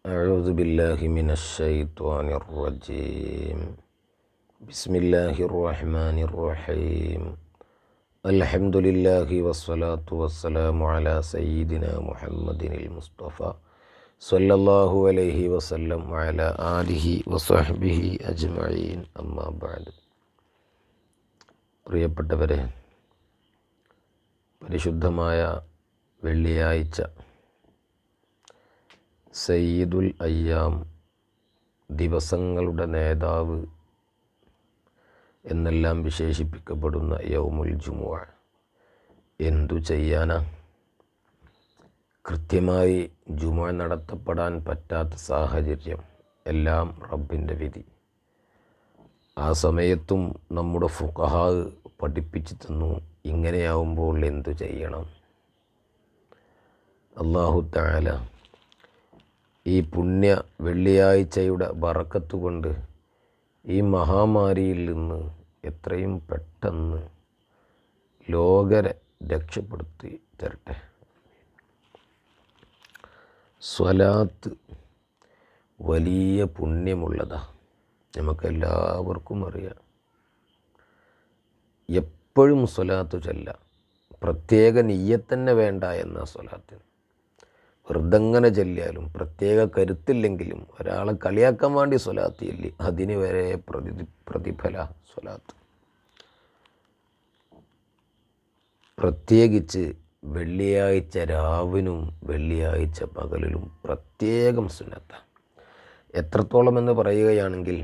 أعوذ بالله من الشيطان الرجيم بسم الله الرحمن الرحيم الحمد لله والصلاة والسلام على سيدنا محمد المصطفى صلى الله عليه وسلم وعلى آله وصحبه أجمعين أما بعد പ്രിയപ്പെട്ടവരെ പരിശുദ്ധമായ വെള്ളിയാഴ്ച സയ്യിദുൽ അയ്യാം ദിവസങ്ങളുടെ നേതാവ് എന്നെല്ലാം വിശേഷിപ്പിക്കപ്പെടുന്ന യൗമുൽ ജുമുഅ എന്തു ചെയ്യാനാ കൃത്യമായി ജുമുഅ നടത്തപ്പെടാൻ പറ്റാത്ത സാഹചര്യം എല്ലാം റബ്ബിൻ്റെ വിധി ആ സമയത്തും നമ്മുടെ ഫുഖഹാ പഠിപ്പിച്ചു തന്നു ഇങ്ങനെയാവുമ്പോൾ എന്തു ചെയ്യണം അള്ളാഹു താല ഈ പുണ്യ വെള്ളിയാഴ്ചയുടെ ബറക്കത്ത് കൊണ്ട് ഈ മഹാമാരിയിൽ നിന്ന് എത്രയും പെട്ടെന്ന് ലോകരെ രക്ഷപ്പെടുത്തി തരട്ടെ സ്വലാത്ത് വലിയ പുണ്യമുള്ളതാണ് നമുക്കെല്ലാവർക്കും അറിയാം എപ്പോഴും സ്വലാത്ത് ചൊല്ല പ്രത്യേക നീയത്തന്നെ വേണ്ട എന്ന സ്വലാത്തിന് വെറുതെങ്ങനെ ചൊല്ലിയാലും പ്രത്യേക കരുത്തില്ലെങ്കിലും ഒരാളെ കളിയാക്കാൻ വേണ്ടി സ്വലാത്ത് ചൊല്ലി അതിന് വരെ പ്രതി പ്രതിഫല സ്വലാത്ത് പ്രത്യേകിച്ച് വെള്ളിയാഴ്ച രാവിനും വെള്ളിയാഴ്ച പകലിലും പ്രത്യേകം സുന്നത്താണ് എത്രത്തോളം എന്ന് പറയുകയാണെങ്കിൽ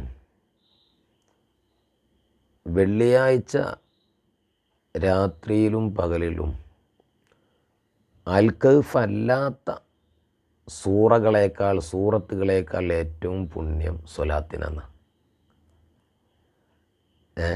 വെള്ളിയാഴ്ച രാത്രിയിലും പകലിലും അൽക്കഫ് അല്ലാത്ത സൂറകളേക്കാൾ സൂറത്തുകളേക്കാൾ ഏറ്റവും പുണ്യം സ്വലാത്തിനാണ് ഏ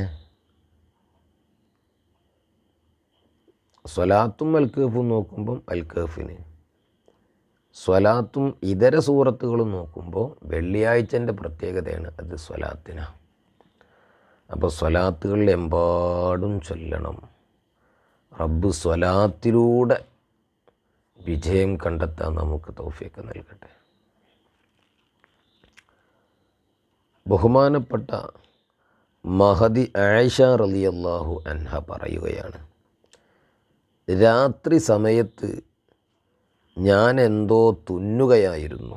സ്വലാത്തും അൽക്കഫും നോക്കുമ്പം അൽക്കഫിന് സ്വലാത്തും ഇതര സൂറത്തുകളും നോക്കുമ്പോൾ വെള്ളിയാഴ്ചൻ്റെ പ്രത്യേകതയാണ് അത് സ്വലാത്തിനാണ് അപ്പോൾ സ്വലാത്തുകളിൽ എമ്പാടും ചൊല്ലണം റബ്ബ് സ്വലാത്തിലൂടെ വിജയം കണ്ടെത്താൻ നമുക്ക് തൗഫീക്ക് നൽകട്ടെ ബഹുമാനപ്പെട്ട മഹദി ആയിഷ റളിയല്ലാഹു അൻഹ പറയുകയാണ് രാത്രി സമയത്ത് ഞാൻ എന്തോ തുന്നുകയായിരുന്നു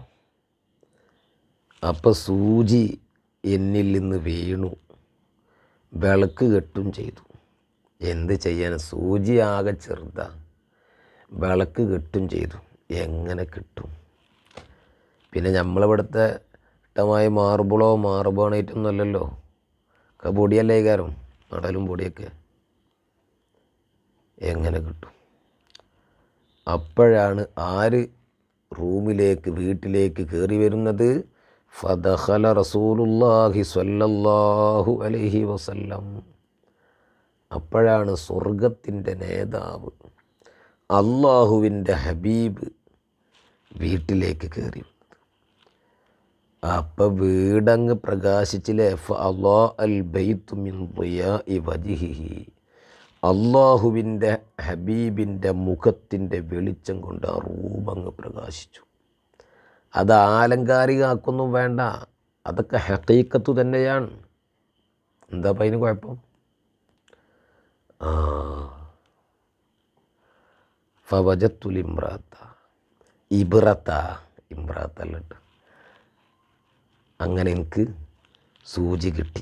അപ്പം സൂചി എന്നിൽ നിന്ന് വീണു വിളക്ക് കെട്ടും ചെയ്തു എന്ത് ചെയ്യാൻ സൂചി ആകെ ചെറുതാ വിളക്ക് കെട്ടും ചെയ്തു എങ്ങനെ കിട്ടും പിന്നെ നമ്മളിവിടുത്തെ ഇഷ്ടമായ മാർബിളോ മാർബോണേറ്റൊന്നും അല്ലല്ലോ ഒക്കെ പൊടിയല്ലേ കാരം മടലും പൊടിയൊക്കെ എങ്ങനെ കിട്ടും അപ്പോഴാണ് ആര് റൂമിലേക്ക് വീട്ടിലേക്ക് കയറി വരുന്നത് ഫദഖല റസൂലുല്ലാഹി സ്വല്ലല്ലാഹു അലൈഹി വസല്ലം അപ്പോഴാണ് സ്വർഗത്തിൻ്റെ നേതാവ് അള്ളാഹുവിൻ്റെ ഹബീബ് വീട്ടിലേക്ക് കയറി അപ്പം വീടങ്ങ് പ്രകാശിച്ചിലെ ഫ അള്ളാ അൽ ബൈത്തു മിൻ ളിയാഇ വജിഹിഹി അള്ളാഹുവിൻ്റെ ഹബീബിൻ്റെ മുഖത്തിൻ്റെ വെളിച്ചം കൊണ്ട് ആ റൂമങ്ങ് പ്രകാശിച്ചു അത് ആലങ്കാരികമാക്കൊന്നും വേണ്ട അതൊക്കെ ഹക്കീക്കത്ത് തന്നെയാണ് എന്താ അപ്പം അതിന് കുഴപ്പം ആ ഫവജത്തുൽ ഇമ്രാത്ത ഇബ്രത്ത ഇമ്രാത്ത അല്ലട്ട് അങ്ങനെ എനിക്ക് സൂചി കിട്ടി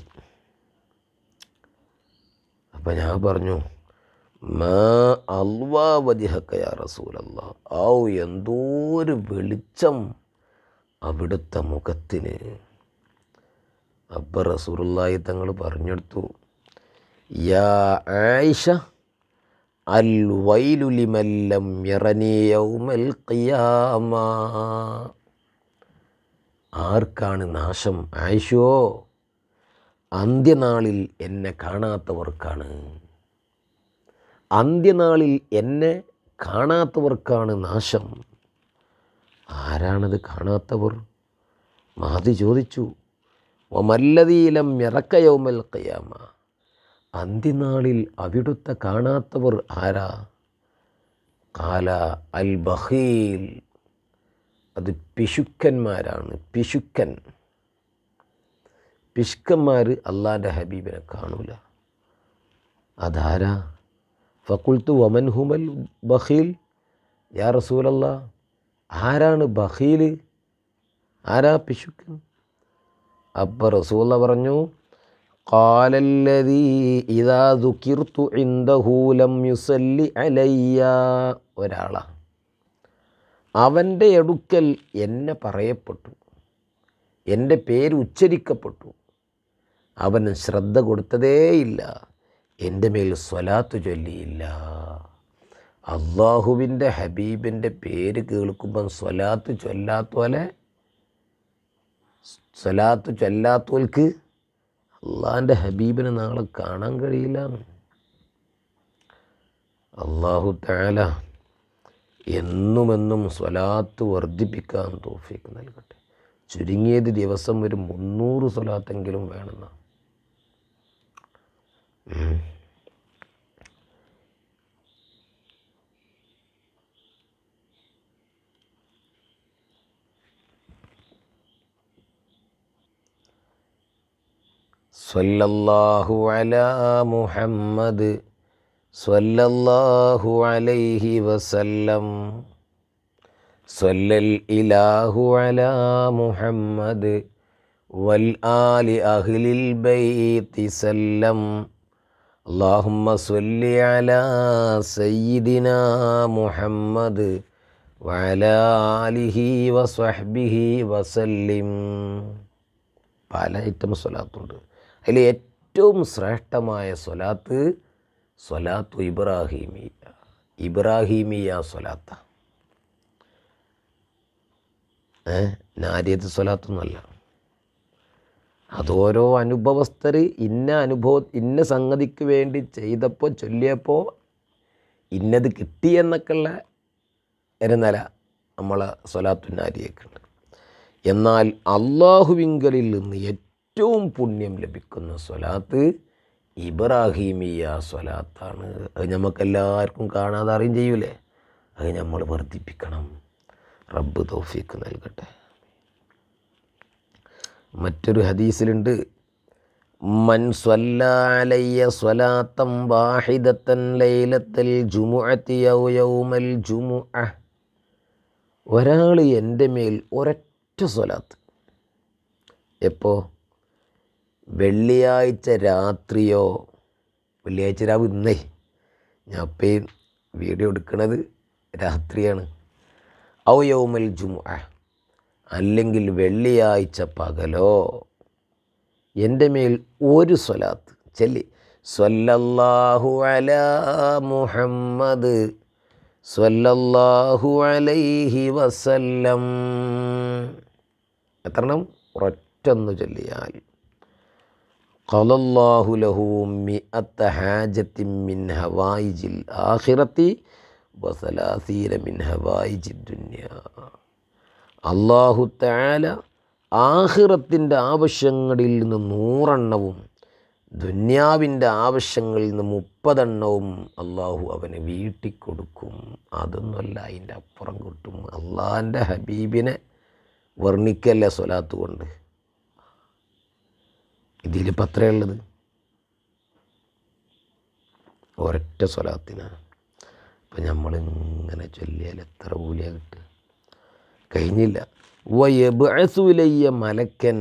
അപ്പം ഞാൻ പറഞ്ഞു മാ അൽവാ വജിഹക്കയാ റസൂലല്ല ഔ എന്തോ ഒരു വെളിച്ചം അവിടുത്തെ മുഖത്തിന് അപ്പം റസൂറുല്ലായി തങ്ങൾ പറഞ്ഞെടുത്തു യാ ആയിഷ അൽ വൈലുലിമല്ലം യൗമൽ ഖിയാമ ആർക്കാണ് നാശം ആയിഷോ അന്ത്യനാളിൽ എന്നെ കാണാത്തവർക്കാണ് അന്ത്യനാളിൽ എന്നെ കാണാത്തവർക്കാണ് നാശം ആരാണത് കാണാത്തവർ മഹതി ചോദിച്ചു ഒമല്ലതീലം ഇറക്കയൗമൽ കയ്യാമ അന്ത്യനാളിൽ അവിടുത്തെ കാണാത്തവർ ആരാ കാല അൽ ബഹീൽ അത് പിശുക്കന്മാരാണ് പിശുക്കൻ പിശുക്കന്മാർ അള്ളാൻ്റെ ഹബീബിനെ കാണൂല അതാരാ ഫക്കുൽത്തു വമൻ ഹുമൽ ബഖീൽ യാ റസൂലല്ല ആരാണ് ബഖീൽ ആരാ പിശുക്കൻ അപ്പം റസൂല പറഞ്ഞു കാലല്ലതീ ഇതാ ദുഃഖിർത്തു ഇന്ദഹൂലം യുസല്ലി അലയ്യ ഒരാളാ അവൻ്റെ എടുക്കൽ എന്നെ പറയപ്പെട്ടു എൻ്റെ പേര് ഉച്ചരിക്കപ്പെട്ടു അവൻ ശ്രദ്ധ കൊടുത്തതേയില്ല എൻ്റെ മേൽ സ്വലാത്ത് ചൊല്ലിയില്ല അള്ളാഹുവിൻ്റെ ഹബീബിൻ്റെ പേര് കേൾക്കുമ്പം സ്വലാത്ത് ചൊല്ലാത്തോലെ സ്വലാത്ത് ചൊല്ലാത്തോൽക്ക് അള്ളാഹിൻ്റെ ഹബീബിനെ നാളെ കാണാൻ കഴിയില്ല അള്ളാഹു താല എന്നുമെന്നും സ്വലാത്ത് വർദ്ധിപ്പിക്കാൻ തോഫിക്ക് നൽകട്ടെ ചുരുങ്ങിയത് ദിവസം ഒരു മുന്നൂറ് സ്വലാത്തെങ്കിലും വേണമെന്ന സ്വല്ലല്ലാഹു അലാ മുഹമ്മദ് സ്വല്ലല്ലാഹു അലൈഹി വസല്ലം സ്വല്ലൽ ഇലാഹു അലാ മുഹമ്മദ് വൽ ആലി അഹ്ലിൽ ബൈത്തി സല്ലം اللهم صل على سيدنا محمد وعلى آله وصحبه وسلم പല ഐറ്റം സ്വലാത്തുണ്ട് അതിൽ ഏറ്റവും ശ്രേഷ്ഠമായ സ്വലാത്ത് സ്വലാത്തു ഇബ്രാഹിമിയ ഇബ്രാഹിമിയ സ്വലാത്ത ഏ നാരിയത്ത് സ്വലാത്തൊന്നുമല്ല അതോരോ അനുഭവസ്ഥർ ഇന്ന അനുഭവ ഇന്ന സംഗതിക്ക് വേണ്ടി ചെയ്തപ്പോൾ ചൊല്ലിയപ്പോൾ ഇന്നത് കിട്ടിയെന്നൊക്കെയുള്ള ഒരു നില നമ്മളെ സ്വലാത്തുനാരിയൊക്കെയുണ്ട് എന്നാൽ അള്ളാഹുവിങ്കലിൽ നിന്ന് ഏറ്റവും പുണ്യം ലഭിക്കുന്ന സ്വലാത്ത് ഇബ്രാഹിമിയ സ്വലാത്താണ് അത് നമുക്കെല്ലാവർക്കും കാണാതെ അറിയും ചെയ്യൂലേ അത് നമ്മൾ വർദ്ധിപ്പിക്കണം റബ്ബ് തോഫിക്ക് നൽകട്ടെ മറ്റൊരു ഹദീസിലുണ്ട് മൻ സ്വല്ലയ്യ സ്വലാത്തം വാഹിദത്തൻ ലൈലത്തൽ ജുമുഅത്തി യൗ യൗമൽ ജുമുഅ ഒരാൾ എൻ്റെ മേൽ ഒരൊറ്റ സ്വലാത്ത് എപ്പോൾ വെള്ളിയാഴ്ച രാത്രിയോ വെള്ളിയാഴ്ച രാവ് ഇന്നേ ഞാൻ ഇപ്പം വീഡിയോ എടുക്കുന്നത് രാത്രിയാണ് ഔ യൗമൽ ജുമുഅ അല്ലെങ്കിൽ വെള്ളിയാഴ്ച പകലോ എൻ്റെ മേൽ ഒരു സ്വലാത്ത് ചെല്ലി സ്വല്ലല്ലാഹു അലാ മുഹമ്മദ് സ്വല്ലല്ലാഹു അലൈഹി വസല്ലം എത്രണ്ണം ഒരൊറ്റൊന്ന് ചൊല്ലിയാൽ ഖലല്ലാഹു ലഹു മിഅത്ത ഹാജത്തിൻ മിൻ ഹവായിജിൽ ആഖിറത്തി വസലാസീന മിൻ ഹവായിജിൽ ദുനിയ അള്ളാഹു താല ആഹിറത്തിൻ്റെ ആവശ്യങ്ങളിൽ നിന്ന് നൂറെണ്ണവും ദുന്യാവിൻ്റെ ആവശ്യങ്ങളിൽ നിന്ന് മുപ്പതെണ്ണവും അള്ളാഹു അവന് വീട്ടിക്കൊടുക്കും അതൊന്നുമല്ല അതിൻ്റെ അപ്പുറം കിട്ടും അള്ളാഹിൻ്റെ ഹബീബിനെ വർണ്ണിക്കല്ല സ്വലാത്ത് കൊണ്ട് ഇതിലിപ്പോൾ അത്രയുള്ളത് ഒരൊറ്റ സ്വലാത്തിനാണ് അപ്പം നമ്മളിങ്ങനെ ചൊല്ലിയാൽ എത്ര കൂലിയാ കിട്ടുക കഴിഞ്ഞില്ല വയബുലയ്യ മലക്കൻ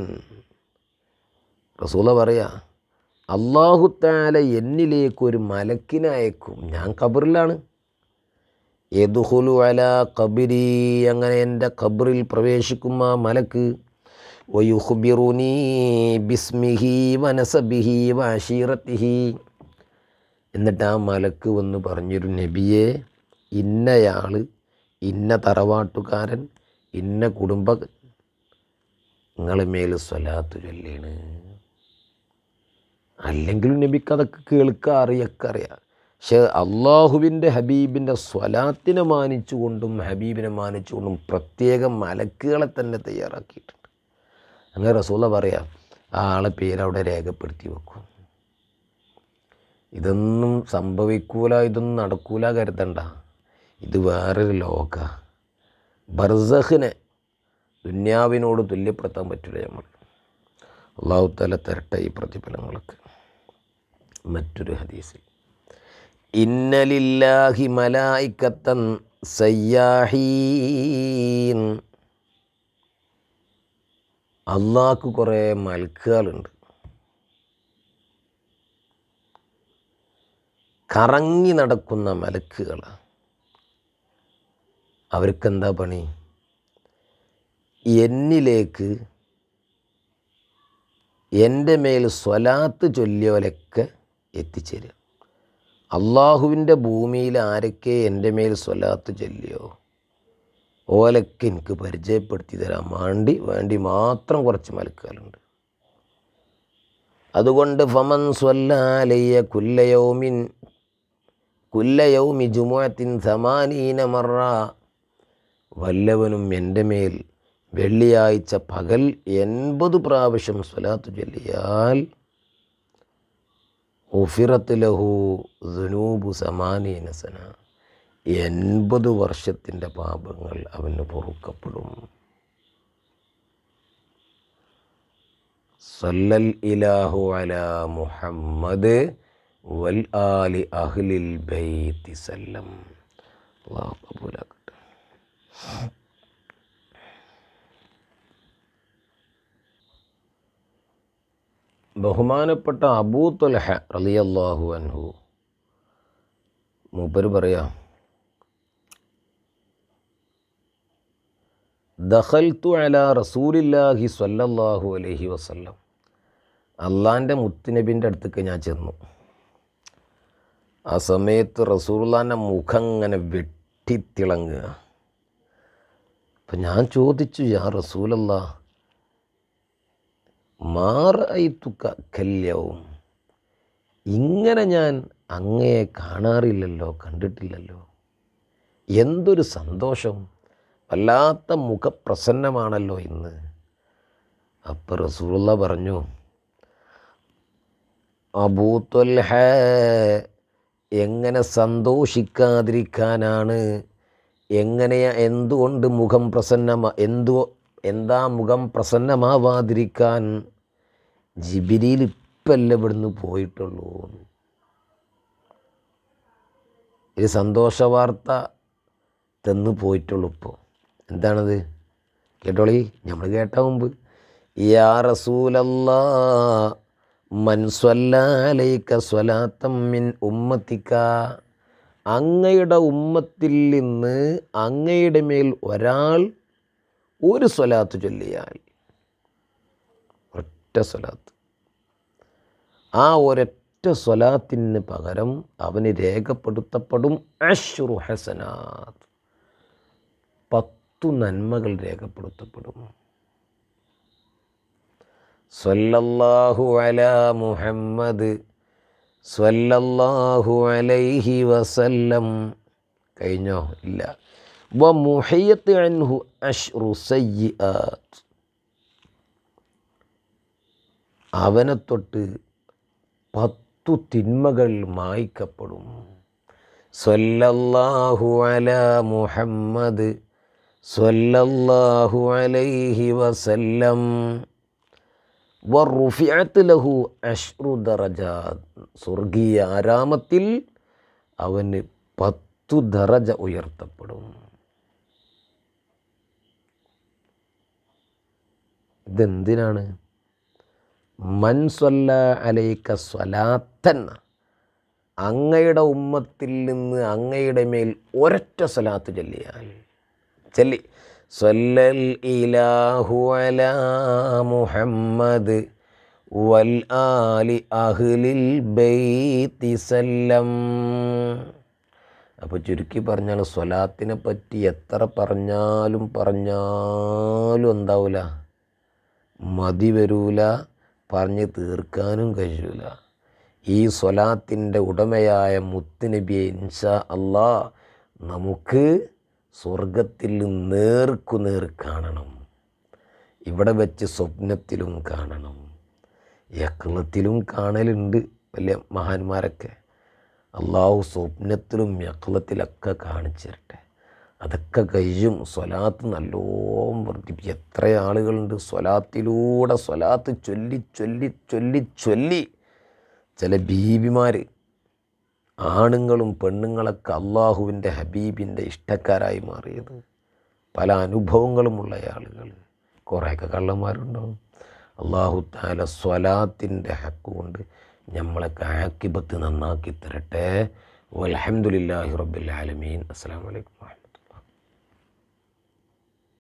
റസൂല പറയാ അള്ളാഹുത്താല എന്നിലേക്കൊരു മലക്കിനെ അയക്കും ഞാൻ കബറിലാണ് യദുഹുലു അല കബിരി അങ്ങനെ എൻ്റെ കബറിൽ പ്രവേശിക്കും ആ മലക്ക് വയുഹുബിറുനി ബിസ്മിഹി വനസബിഹി വാഷീറത്തിഹി എന്നിട്ട് ആ മലക്ക് വന്ന് പറഞ്ഞൊരു നബിയെ ഇന്നയാൾ ഇന്ന തറവാട്ടുകാരൻ ഇന്ന കുടുംബ നിങ്ങളെ മേൽ സ്വലാത്ത് ചൊല്ലാണ് അല്ലെങ്കിലും നബിക്ക് അതൊക്കെ കേൾക്കുക അറിയൊക്കെ അറിയാം പക്ഷേ അള്ളാഹുവിൻ്റെ ഹബീബിൻ്റെ സ്വലാത്തിനെ മാനിച്ചുകൊണ്ടും ഹബീബിനെ മാനിച്ചുകൊണ്ടും പ്രത്യേകം മലക്കുകളെ തന്നെ തയ്യാറാക്കിയിട്ടുണ്ട് അങ്ങനെ റസൂല പറയാം ആ ആളെ പേരവിടെ രേഖപ്പെടുത്തി വെക്കും ഇതൊന്നും സംഭവിക്കൂല ഇതൊന്നും നടക്കൂല കരുതണ്ട ഇത് വേറൊരു ലോക ബർസഹിനെ ദുന്യാവിനോട് തുല്യപ്പെടുത്താൻ പറ്റില്ല നമ്മൾ അള്ളാഹു തല തരട്ടെ ഈ പ്രതിഫലങ്ങൾക്ക് മറ്റൊരു ഹദീസിൽ ഇന്നലില്ലാഹി മലായിക്കത്തൻ സയ്യാഹീൻ അള്ളാഹ്ക്ക് കുറേ മൽക്കുകളുണ്ട് കറങ്ങി നടക്കുന്ന മലക്കുകൾ അവർക്കെന്താ പണി എന്നിലേക്ക് എൻ്റെ മേൽ സ്വലാത്ത് ചൊല്ലിയവരൊക്കെ എത്തിച്ചേരുക അള്ളാഹുവിൻ്റെ ഭൂമിയിൽ ആരൊക്കെ എൻ്റെ മേൽ സ്വലാത്ത് ചൊല്ലിയോ ഓലൊക്കെ എനിക്ക് പരിചയപ്പെടുത്തി തരാൻ വേണ്ടി വേണ്ടി മാത്രം കുറച്ച് മലക്കുകളുണ്ട് അതുകൊണ്ട് ഫമൻ സ്വല്ലാലയ്യ കുല്ലയൗമിൻ കുല്ലയൗമി ജുമുഅത്തിൻ സമാനീന മറ വല്ലവനും എൻ്റെ മേൽ വെള്ളിയാഴ്ച പകൽ എൺപത് പ്രാവശ്യം സ്വലാത്ത് ചൊല്ലിയാൽ ഉഫിറത്ത് ലഹു ദുനൂബു സമാനീന സന എൺപത് വർഷത്തിൻ്റെ പാപങ്ങൾ അവന് പൊറുക്കപ്പെടും സല്ലൽ ഇലാഹു അല മുഹമ്മദ് വൽ ആലി അഹ്ലിൽ ബൈത്തി സല്ലം അള്ളാഹു കബൂലാക്കട്ടെ ബഹുമാനപ്പെട്ട അബൂ തൊലഹ റളിയല്ലാഹു അൻഹു മൂപ്പര് പറയാം ദഖൽത്തു അല റസൂലില്ലാഹി സ്വല്ലല്ലാഹു അലൈഹി വസല്ലം അള്ളാൻ്റെ മുത്തുനബിൻ്റെ അടുത്തേക്ക് ഞാൻ ചെന്നു ആ സമയത്ത് റസൂള്ളാൻ്റെ മുഖം ഇങ്ങനെ വെട്ടിത്തിളങ്ങുക അപ്പം ഞാൻ ചോദിച്ചു യാ റസൂലല്ലാ മാറയിത്തുക്ക കല്യവും ഇങ്ങനെ ഞാൻ അങ്ങയെ കാണാറില്ലല്ലോ കണ്ടിട്ടില്ലല്ലോ എന്തൊരു സന്തോഷം വല്ലാത്ത മുഖപ്രസന്നമാണല്ലോ ഇന്ന് അപ്പം റസൂള്ള പറഞ്ഞു അബൂത്തൊൽഹ എങ്ങനെ സന്തോഷിക്കാതിരിക്കാനാണ് എങ്ങനെയാ എന്തുകൊണ്ട് മുഖം പ്രസന്നമാ എന്തു എന്താ മുഖം പ്രസന്നമാവാതിരിക്കാൻ ജിബിരിയിൽ ഇപ്പല്ല ഇവിടുന്ന് പോയിട്ടുള്ളൂ ഒരു സന്തോഷ വാർത്ത തന്നു പോയിട്ടുള്ളൂ ഇപ്പോൾ എന്താണത് കേട്ടോളി നമ്മൾ കേട്ട മുമ്പ് യാ റസൂലല്ലാ മൻ സ്വല്ലാലൈക സ്വലാത്തം മിൻ ഉമ്മത്തിക്ക അങ്ങയുടെ ഉമ്മത്തിൽ നിന്ന് അങ്ങയുടെ മേൽ ഒരാൾ ഒരു സ്വലാത്ത് ചൊല്ലിയാൽ ഒറ്റ സ്വലാത്ത് ആ ഒരൊറ്റ സ്വലാത്തിന് പകരം അവന് രേഖപ്പെടുത്തപ്പെടും അഷ്റു ഹസനാത്ത് പത്തു നന്മകൾ രേഖപ്പെടുത്തപ്പെടും സ്വല്ലല്ലാഹു അലാ മുഹമ്മദ് സ്വല്ലല്ലാഹു അലൈഹി വസല്ലം കഴിഞ്ഞോ ഇല്ല വ മുഹയ്യത്ത് അൻഹു അഷ്റു സയ്യിആത്ത് അവനെ തൊട്ട് പത്തു തിന്മകൾ മായ്ക്കപ്പെടും സ്വല്ലല്ലാഹു അലാ മുഹമ്മദ് സ്വല്ലല്ലാഹു അലൈഹി വസല്ലം വറുഫിഅത്ത് ലഹു അഷ്റു ദറജാത്ത് സ്വർഗീയ ആരാമത്തിൽ അവന് പത്തു ദറജ ഉയർത്തപ്പെടും ഇതെന്തിനാണ് മൻസ്വല്ല അലൈക്ക സ്വലാത്തൻ അങ്ങയുടെ ഉമ്മത്തിൽ നിന്ന് അങ്ങയുടെ മേൽ ഒരൊറ്റ സ്വലാത്ത് ചൊല്ലിയാൽ ചൊല്ലി സ്വല്ലൽ ഇലാഹു അലാ മുഹമ്മദ് വൽ ആലി അഹ്ലിൽ ബൈത്തി സല്ലം അപ്പോൾ ചുരുക്കി പറഞ്ഞാൽ സ്വലാത്തിനെ പറ്റി എത്ര പറഞ്ഞാലും പറഞ്ഞാലും എന്താവില്ല മതി വരൂല പറഞ്ഞ് തീർക്കാനും കഴിയൂല ഈ സ്വലാത്തിൻ്റെ ഉടമയായ മുത്തുനബിയെ ഇൻഷാ അള്ളാ നമുക്ക് സ്വർഗത്തിൽ നേർക്കു നേർ കാണണം ഇവിടെ വെച്ച് സ്വപ്നത്തിലും കാണണം യക്ലത്തിലും കാണലുണ്ട് വലിയ മഹാന്മാരൊക്കെ അള്ളാഹു സ്വപ്നത്തിലും യക്ലത്തിലൊക്കെ കാണിച്ചു തരട്ടെ അതൊക്കെ കഴിയും സ്വലാത്ത് നല്ലോണം വർദ്ധിപ്പിക്കും എത്ര ആളുകളുണ്ട് സ്വലാത്തിലൂടെ സ്വലാത്ത് ചൊല്ലി ചൊല്ലി ചൊല്ലി ചൊല്ലി ചില ബീബിമാർ ആണുങ്ങളും പെണ്ണുങ്ങളൊക്കെ അള്ളാഹുവിൻ്റെ ഹബീബിൻ്റെ ഇഷ്ടക്കാരായി മാറിയത് പല അനുഭവങ്ങളുമുള്ള ആളുകൾ കുറേയൊക്കെ കള്ളന്മാരുണ്ടാവും അള്ളാഹു താല സ്വലാത്തിൻ്റെ ഹക്ക് കൊണ്ട് നമ്മളൊക്കെ ആക്കിബത്ത് നന്നാക്കി തരട്ടെ വലഹമുല്ലാഹി റബ്ബിൽ ആലമീൻ അസ്സാം വലൈക്കും